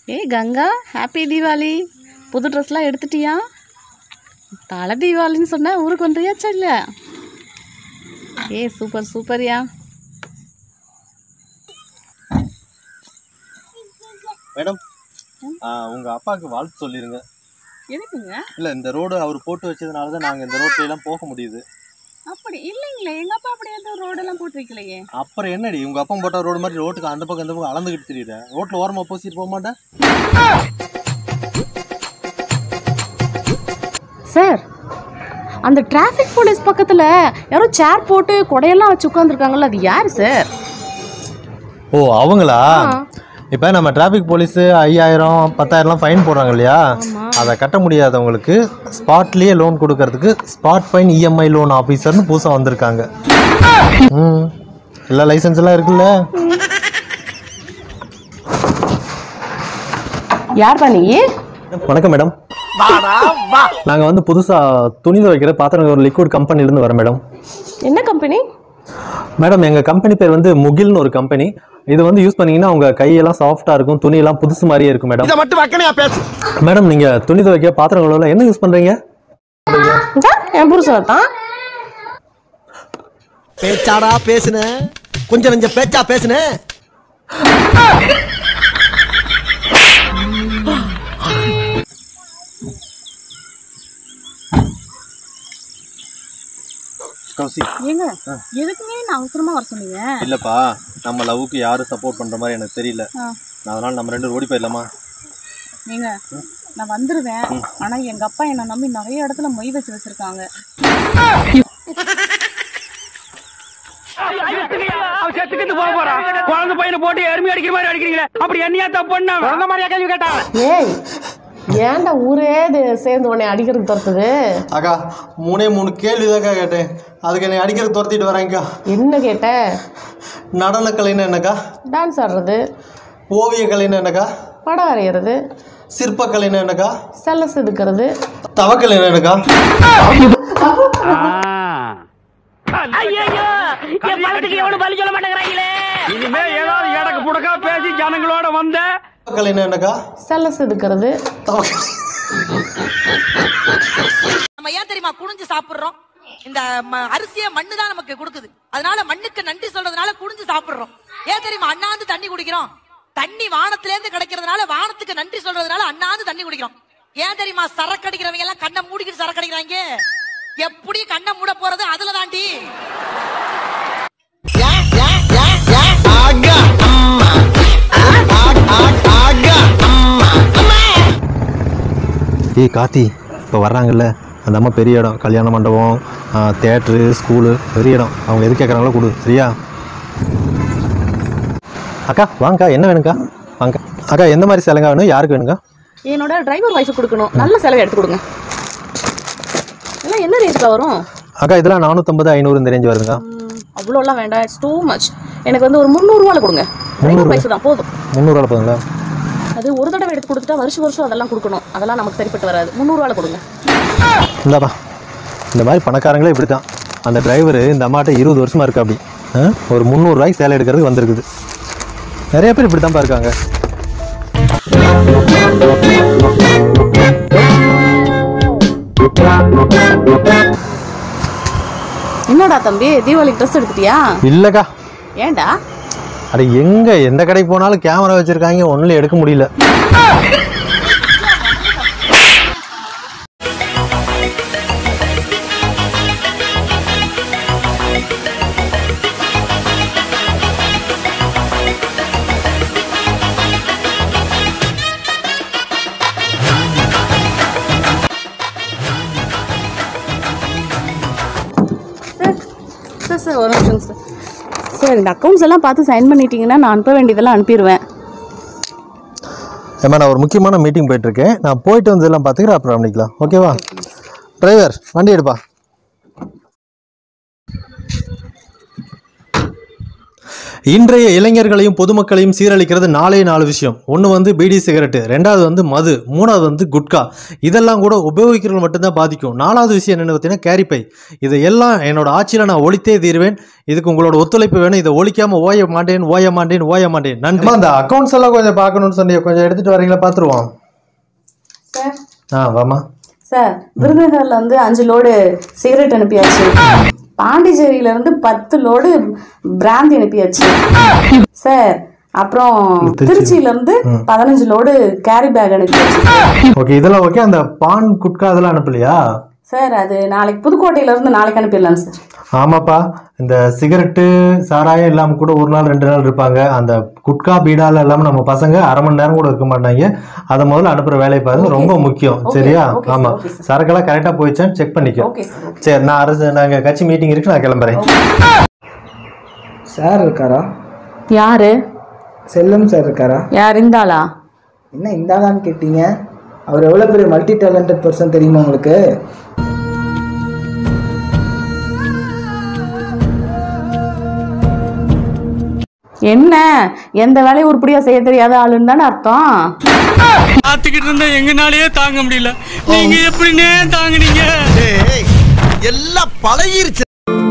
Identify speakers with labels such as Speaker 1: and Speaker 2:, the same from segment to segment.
Speaker 1: ஏய் கங்கா ஹாப்பி தீபாவளி புது ட்ரெஸ்லாம் எடுத்துட்டியா தலை தீபாவளின்னு சொன்ன ஊருக்கு வந்துயாச்சா இல்லை ஏய் சூப்பர் சூப்பர்யா
Speaker 2: மேடம் உங்க அப்பாவுக்கு வாழ்த்து சொல்லிருங்க
Speaker 1: எதுக்குங்க
Speaker 2: இல்ல இந்த ரோடு அவர் போட்டு வச்சதுனால தான் நாங்க இந்த ரோட்ல எல்லாம் போக முடியுது
Speaker 1: அப்படி இல்லைங்களே எங்கள் அப்பா அப்படி எதுவும் ரோடெல்லாம் போட்டு வைக்கலையே
Speaker 2: அப்புறம் என்னடி உங்க அப்பா போட்ட ரோடு மாதிரி ரோட்டுக்கு அந்த பக்கம் இந்த பக்கம் அளந்துக்கிட்டு தெரியுற ரோட்ல ஓரமா போசிட்டு போக மாட்டேன்
Speaker 1: சார் அந்த டிராஃபிக் போலீஸ் பக்கத்தில் யாரோ சேர் போட்டு கொடையெல்லாம் வச்சு உட்காந்துருக்காங்கல்ல அது யார் சார்
Speaker 3: ஓ அவங்களா இப்போ நம்ம டிராஃபிக் போலீஸு ஐயாயிரம் பத்தாயிரம்லாம் ஃபைன் போடுறாங்க இல்லையா அதை கட்ட முடியாதவங்களுக்கு ஸ்பாட்லேயே லோன் கொடுக்கறதுக்கு ஸ்பாட் ஃபைன் இஎம்ஐ லோன் ஆஃபீஸர்னு புதுசாக வந்திருக்காங்க ம் எல்லா லைசன்ஸ் எல்லாம் இருக்குல்ல
Speaker 1: யார் பண்ணி
Speaker 3: வணக்கம் மேடம் நாங்கள் வந்து புதுசாக துணி துவைக்கிற பாத்திரம் ஒரு லிக்விட் கம்பெனிலேருந்து வரோம் மேடம்
Speaker 1: என்ன கம்பெனி
Speaker 3: மேடம் எங்கள் கம்பெனி பேர் வந்து முகில்னு ஒரு கம்பெனி இது வந்து யூஸ் பண்ணீங்கன்னா உங்கள் கையெல்லாம் சாஃப்டாக இருக்கும் துணியெல்லாம் புதுசு மாதிரியே இருக்கும் மேடம்
Speaker 4: மட்டும் வக்கனையா பேசு
Speaker 3: மேடம் நீங்கள் துணி துவைக்க பாத்திரம் கழுவலாம் என்ன யூஸ் பண்ணுறீங்க
Speaker 1: என் புருஷனை தான்
Speaker 4: பேச்சாடா பேசுன கொஞ்சம் நெஞ்ச பேச்சா பேசுன
Speaker 2: கௌசி
Speaker 1: ஏங்க எதுக்குமே நான் அவசரமா வர சொன்னீங்க
Speaker 2: இல்லப்பா நம்ம லவ்வுக்கு யாரு சப்போர்ட் பண்ற மாதிரி எனக்கு தெரியல
Speaker 1: ஆ.
Speaker 2: நான் அதனால நம்ம ரெண்டு ஓடி போயிடலாமா
Speaker 1: நீங்க நான் வந்துருவேன் ஆனா எங்க அப்பா என்ன நம்பி நிறைய இடத்துல மொய் வச்சு வச்சிருக்காங்க
Speaker 5: அவன் செத்துக்கிட்டு போக போறான் குழந்தை பையனை போட்டு எருமை அடிக்கிற மாதிரி அடிக்கிறீங்களே அப்படி என்னையா தப்பு பண்ண குழந்தை மாதிரியா கேள்வி கேட்டா
Speaker 6: ஏய் ஏன்டா ஊரே இது சேர்ந்து உன்னை அடிக்கிறதுக்கு துரத்துது
Speaker 3: அக்கா மூணே மூணு கேள்வி தான்க்கா கேட்டேன் அதுக்கு என்னை அடிக்கிறது துரத்திட்டு வரேன்க்கா
Speaker 6: என்ன கேட்ட
Speaker 3: நடனக்கலைன்னு என்னக்கா
Speaker 6: டான்ஸ் ஆடுறது
Speaker 3: ஓவியக்கலைன்னு என்னக்கா
Speaker 6: படம் வரைகிறது
Speaker 3: சிற்பக்கலைன்னு என்னக்கா
Speaker 6: செல்ல செதுக்கிறது
Speaker 3: தவக்கலைன்னு என்னக்கா
Speaker 5: ஐயோ என் பழத்துக்கு எவனும் பலி சொல்ல மாட்டேங்கிறாங்களே இனிமே ஏதாவது எடக்கு புடக்கா பேசி ஜனங்களோட வந்த
Speaker 3: கலைன்னு என்னக்கா
Speaker 6: செல்ல செதுக்கிறது
Speaker 3: தவக்கலை
Speaker 7: நம்ம ஏன் தெரியுமா குனிஞ்சு சாப்பிடுறோம் இந்த ம- அரிசியை மண்ணு தான் நமக்கு கொடுக்குது அதனால மண்ணுக்கு நன்றி சொல்றதுனால குனிஞ்சு சாப்பிடுறோம் ஏன் தெரியுமா அண்ணாந்து தண்ணி குடிக்கிறோம் தண்ணி வானத்துல இருந்து கிடைக்கிறதுனால வானத்துக்கு நன்றி சொல்றதுனால அண்ணாந்து தண்ணி குடிக்கிறோம் ஏன் தெரியுமா சரக்கு அடிக்கிறவங்க எல்லாம் கண்ணை மூடிக்கிட்டு சரக்கு அடிக்கிறாங்க எப்படி கண்ணை மூட போறது அதுல தாண்டி
Speaker 3: ஏய் கார்த்தி இப்போ வர்றாங்கல்ல அந்த அம்மா பெரிய இடம் கல்யாண மண்டபம் தேட்ரு ஸ்கூலு பெரிய இடம் அவங்க எது கேட்குறாங்களோ கொடு சரியா அக்கா வாங்கக்கா என்ன வேணுங்க்கா வாங்க அக்கா எந்த மாதிரி சேலைங்க வேணும் யாருக்கு வேணுங்க
Speaker 1: என்னோட டிரைவர் வைஃப் கொடுக்கணும் நல்ல செலவு எடுத்து கொடுங்க எல்லாம் என்ன ரேஞ்சில் வரும்
Speaker 3: அக்கா இதெல்லாம் நானூற்றம்பது ஐநூறு இந்த ரேஞ்ச் வருதுங்க
Speaker 1: அவ்வளோலாம் வேண்டாம் இட்ஸ் டூ மச் எனக்கு வந்து ஒரு முந்நூறுவாவில் கொடுங்க டிரைவர் வைஃப் தான் போதும்
Speaker 3: முந்நூறுவா போதுங்களா
Speaker 1: அது ஒரு தடவை எடுத்து கொடுத்துட்டா வருஷம் வருஷம் அதெல்லாம் கொடுக்கணும் அதெல்லாம் நமக்கு சரிப்பட்டு வராது முந்நூறுவாவில் கொடுங்க
Speaker 3: இந்தாப்பா இந்த மாதிரி பணக்காரங்களே இப்படி தான் அந்த டிரைவர் இந்த அம்மாட்ட இருபது வருஷமா இருக்கா அப்படி ஆ? ஒரு முந்நூறுரூவாய்க்கு சேலை எடுக்கிறதுக்கு வந்திருக்குது நிறைய பேர் இப்படி தான்ப்பா இருக்காங்க
Speaker 1: என்னடா தம்பி தீபாவளிக்கு ட்ரெஸ் எடுத்துட்டியா
Speaker 3: இல்லைக்கா
Speaker 1: ஏன்டா
Speaker 3: அட எங்க எந்த கடைக்கு போனாலும் கேமரா வச்சிருக்காங்க ஒன்றும் எடுக்க முடியல
Speaker 1: சார் சார் ஒரு நிமிஷம் சார் சார் இந்த அக்கௌண்ட்ஸ் எல்லாம் பார்த்து சைன் பண்ணிட்டீங்கன்னா நான் அனுப்ப வேண்டியதெல்லாம் அனுப்பிடுவேன்
Speaker 3: ஏம்மா நான் ஒரு முக்கியமான மீட்டிங் போயிட்டு இருக்கேன் நான் போயிட்டு வந்ததெல்லாம் பார்த்துக்கிறேன் அப்புறம் பண்ணிக்கலாம் ஓகேவா டிரைவர் வண்டி எடுப்பா இன்றைய இளைஞர்களையும் பொதுமக்களையும் சீரழிக்கிறது நாலே நாலு விஷயம் ஒன்று வந்து பீடி சிகரெட்டு ரெண்டாவது வந்து மது மூணாவது வந்து குட்கா இதெல்லாம் கூட உபயோகிக்கிறவங்க மட்டும்தான் பாதிக்கும் நாலாவது விஷயம் என்னென்னு பார்த்தீங்கன்னா கேரிப்பை இதையெல்லாம் என்னோட ஆட்சியில் நான் ஒழித்தே தீருவேன் இதுக்கு உங்களோட ஒத்துழைப்பு வேணும் இதை ஒழிக்காம ஓய மாட்டேன் ஓய மாட்டேன் ஓய மாட்டேன் நன்றி அந்த அக்கௌண்ட்ஸ் எல்லாம் கொஞ்சம் பார்க்கணும்னு சொன்னீங்க கொஞ்சம் எடுத்துட்டு வரீங்களா பார்த்துருவோம்
Speaker 6: சார்
Speaker 3: ஆ வாமா
Speaker 6: சார் விருதுநகர்ல வந்து அஞ்சு லோடு சிகரெட் அனுப்பியாச்சு பாண்டிச்சேரியில இருந்து பத்து லோடு பிராந்தி அனுப்பியாச்சு சார் அப்புறம் திருச்சியில இருந்து பதினஞ்சு லோடு கேரி பேக் அனுப்பியாச்சு
Speaker 3: ஓகே இதெல்லாம் ஓகே அந்த பான் குட்கா அதெல்லாம் அனுப்பலையா
Speaker 6: சார் அது நாளைக்கு புதுக்கோட்டையில இருந்து நாளைக்கு அனுப்பிடலாம் சார்
Speaker 3: ஆமாப்பா இந்த சிகரெட்டு சாராயம் இல்லாமல் கூட ஒரு நாள் ரெண்டு நாள் இருப்பாங்க அந்த குட்கா பீடால இல்லாமல் நம்ம பசங்க அரை மணி நேரம் கூட இருக்க மாட்டாங்க அதை முதல்ல அனுப்புற வேலையை பாருங்க ரொம்ப முக்கியம்
Speaker 6: Okay,
Speaker 3: சரியா
Speaker 6: okay, sir,
Speaker 3: ஆமா
Speaker 6: okay, sir.
Speaker 3: சரக்கெல்லாம் கரெக்டாக போயிடுச்சான்னு செக் பண்ணிக்கோ
Speaker 6: ஓகே சார் ஓகே
Speaker 3: சரி நான் அரசு நாங்கள் கட்சி மீட்டிங் இருக்கு நான் கிளம்புறேன்
Speaker 8: சார் இருக்காரா
Speaker 6: யாரு
Speaker 8: செல்லம் சார் இருக்காரா
Speaker 6: யார் இருந்தாளா
Speaker 8: என்ன இந்தாதான்னு கேட்டீங்க அவர் எவ்வளோ பெரிய மல்டி டேலண்டட் பர்சன் தெரியுமா உங்களுக்கு
Speaker 6: என்ன எந்த வேலையும் உருப்படியா செய்ய தெரியாத ஆளுன்னு தானே அர்த்தம்
Speaker 5: பார்த்துக்கிட்டு இருந்தா எங்கனாலயே தாங்க முடியல நீங்க எப்படின்னே தாங்குனீங்க
Speaker 4: எல்லாம் பழகிருச்சு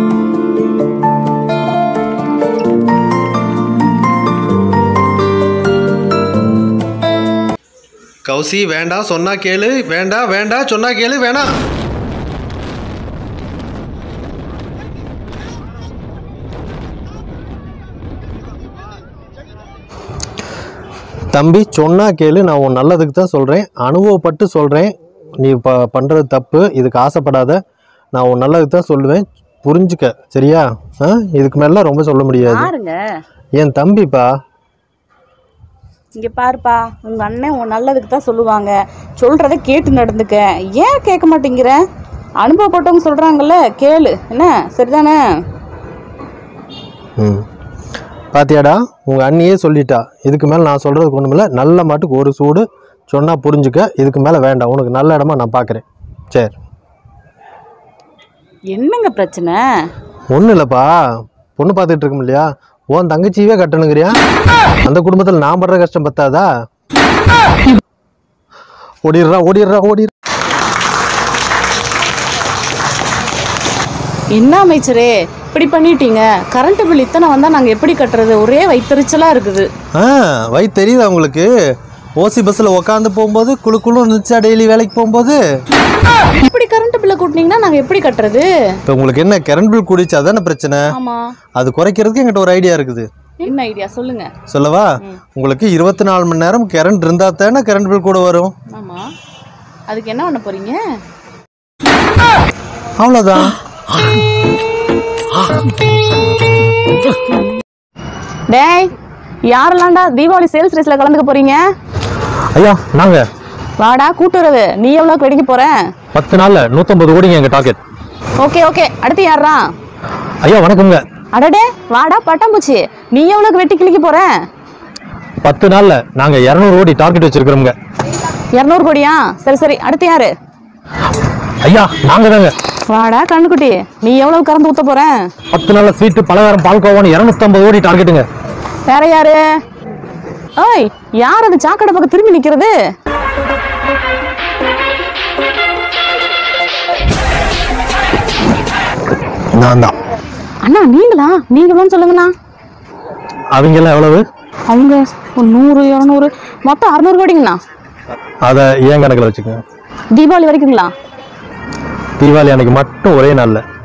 Speaker 3: கௌசி வேண்டாம் சொன்னா கேளு வேண்டாம் வேண்டாம் சொன்னா கேளு வேணாம் தம்பி சொன்னா கேளு நான் உன் நல்லதுக்கு தான் சொல்கிறேன் அனுபவப்பட்டு சொல்கிறேன் நீ ப பண்ணுறது தப்பு இதுக்கு ஆசைப்படாத நான் உன் நல்லதுக்கு தான் சொல்லுவேன் புரிஞ்சுக்க சரியா ஆ இதுக்கு மேலே ரொம்ப சொல்ல முடியாது
Speaker 1: பாருங்க
Speaker 3: என் தம்பிப்பா
Speaker 1: இங்க பாருப்பா உங்க அண்ணன் உன் நல்லதுக்கு தான் சொல்லுவாங்க சொல்றத கேட்டு நடந்துக்க ஏன் கேட்க மாட்டேங்கிற அனுபவப்பட்டவங்க சொல்றாங்கல்ல கேளு என்ன சரிதானே
Speaker 3: ம் பாத்தியாடா உங்கள் அண்ணியே சொல்லிட்டா இதுக்கு மேலே நான் சொல்கிறதுக்கு ஒன்றுமில்ல நல்ல மாட்டுக்கு ஒரு சூடு சொன்னால் புரிஞ்சுக்க இதுக்கு மேலே வேண்டாம் உனக்கு நல்ல இடமா நான் பார்க்குறேன் சரி
Speaker 1: என்னங்க பிரச்சனை
Speaker 3: ஒன்றும் இல்லைப்பா பொண்ணு பார்த்துட்டு இருக்கோம் இல்லையா உன் தங்கச்சியவே கட்டணுங்கிறியா அந்த குடும்பத்தில் நான் படுற கஷ்டம் பத்தாதா ஓடிடுறா ஓடிடுறா ஓடிடுறா
Speaker 1: என்ன அமைச்சரே இப்படி பண்ணிட்டீங்க கரண்ட் பில் இத்தனை வந்தா நாங்க எப்படி கட்டுறது ஒரே வைத்தறிச்சலா இருக்குது
Speaker 3: ஆ வை தெரியுதா உங்களுக்கு ஓசி பஸ்ஸில் உக்காந்து போகும்போது குழு குழு இருந்துச்சா டெய்லி வேலைக்கு போகும்போது
Speaker 1: இப்படி கரண்ட் பில்லை கூட்டினீங்கன்னா நாங்க எப்படி கட்டுறது
Speaker 3: இப்போ உங்களுக்கு என்ன கரண்ட் பில் கூடிச்சா தானே பிரச்சனை
Speaker 1: ஆமா
Speaker 3: அது குறைக்கிறதுக்கு என்கிட்ட ஒரு ஐடியா இருக்குது
Speaker 1: என்ன ஐடியா சொல்லுங்க
Speaker 3: சொல்லவா உங்களுக்கு இருபத்தி நாலு மணி நேரம் கரண்ட் இருந்தால் தானே கரண்ட் பில் கூட வரும்
Speaker 1: ஆமா அதுக்கு என்ன பண்ண போறீங்க
Speaker 3: அவ்வளோதான்
Speaker 1: டேய் யாரெல்லாம்டா தீபாவளி சேல்ஸ் ரேஸ்ல கலந்துக்க போறீங்க
Speaker 3: ஐயா நாங்கள்
Speaker 1: வாடா கூட்டுறவு நீ எவ்வளவு வெடிக்க போற
Speaker 3: பத்து நாளில் நூற்றம்பது கோடிங்க எங்கள் டார்கெட்
Speaker 1: ஓகே ஓகே அடுத்து யாரா
Speaker 3: ஐயா வணக்கங்க
Speaker 1: அடடே வாடா பட்டாம்பூச்சி நீ எவ்வளவுக்கு வெட்டி கிழிக்க போற
Speaker 3: பத்து நாளில் நாங்கள் இரநூறு கோடி டார்கெட் வச்சிருக்கிறோங்க
Speaker 1: இரநூறு கோடியா சரி சரி அடுத்து யாரு
Speaker 3: ஐயா நாங்கள் தாங்க
Speaker 1: வாடா கண்ணுக்குட்டி நீ எவ்வளவு கறந்து ஊத்த போற
Speaker 3: பத்து நாளில் ஸ்வீட்டு பலகாரம் பால்கோவான்னு இரநூத்தம்பது கோடி டார்கெட்டுங்க
Speaker 1: வேற யாரு ஓய் யார் அது சாக்கடை பக்கம் திரும்பி நிக்கிறது
Speaker 3: நான் தான்
Speaker 1: அண்ணா நீங்களா நீங்களும் சொல்லுங்கண்ணா
Speaker 3: அவங்கெல்லாம் எவ்வளவு
Speaker 1: அவங்க ஒரு நூறு இரநூறு மொத்தம் அறுநூறு கோடிங்கண்ணா
Speaker 3: அதை ஏன் கணக்கில் வச்சுக்கோங்க
Speaker 1: தீபாவளி வரைக்குங்களா
Speaker 3: தீபாவளி அன்னைக்கு மட்டும் ஒரே நாளில்